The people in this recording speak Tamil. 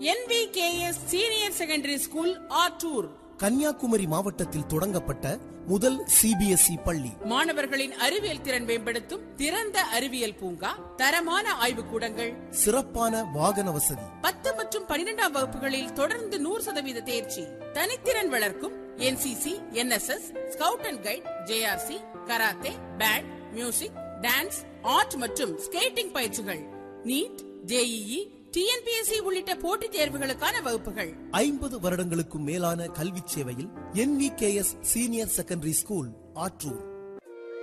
NVKS senior secondary school Attoor Kanyakumari மாவட்டத்தில் தொடங்கப்பட்ட முதல் சிபிஎஸ்இ பள்ளி மாணவர்களின் அறிவியல் திறன் மேம்படுத்தும் திறந்த அறிவியல் பூங்கா தரமான ஆய்வுக்கூடங்கள் சிறப்பான வாகன வசதி பத்து மற்றும் பனிரெண்டாம் வகுப்புகளில் தொடர்ந்து நூறு சதவீத தேர்ச்சி தனித்திறன் வளர்க்கும் NCC NSS scout and guide JRC karate band music dance art மற்றும் ஸ்கேட்டிங் பயிற்சிகள் நீட் ஜேஇஇ டிஎன்பிஎஸ்சி உள்ளிட்ட போட்டித் தேர்வுகளுக்கான வகுப்புகள் ஐம்பது வருடங்களுக்கும் மேலான கல்வி சேவையில் NVKS senior secondary school Attoor